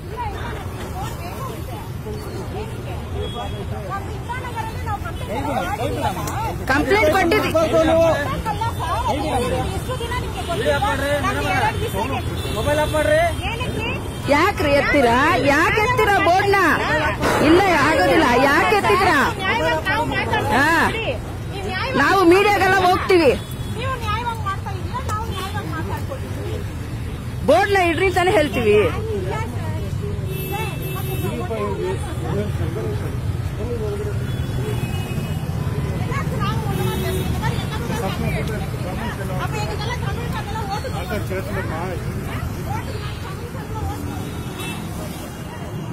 Complaint ಕೊಟ್ಟಿದ್ವಿ mobile off ಮಾಡ್ರಿ ಯಾಕ್ರಿ ಎತ್ತೀರಾ ಯಾಕೆ ಎತ್ತೀರಾ ಬೋರ್ಡ್ನ ಇಲ್ಲ ಆಗೋದಿಲ್ಲ ಯಾಕೆ ಎತ್ತಿದ್ರಾ ಹಾ. ನಾವು ಮೀಡಿಯಾಗೆಲ್ಲ ಹೋಗ್ತೀವಿ ನೀವು ನ್ಯಾಯವಾಗಿ ಮಾಡ್ತಾ ಇದ್ದೀರಾ ನಾವು ನ್ಯಾಯವಾಗಿ ಮಾತಾಡ್ಕೊಳ್ತೀವಿ ಬೋರ್ಡ್ನ ಇಡ್ರಿ ಅಂತಾನೆ ಹೇಳ್ತೀವಿ ಇಲ್ಲ ಸರ್. ಸರ್, ಮತ್ತೆ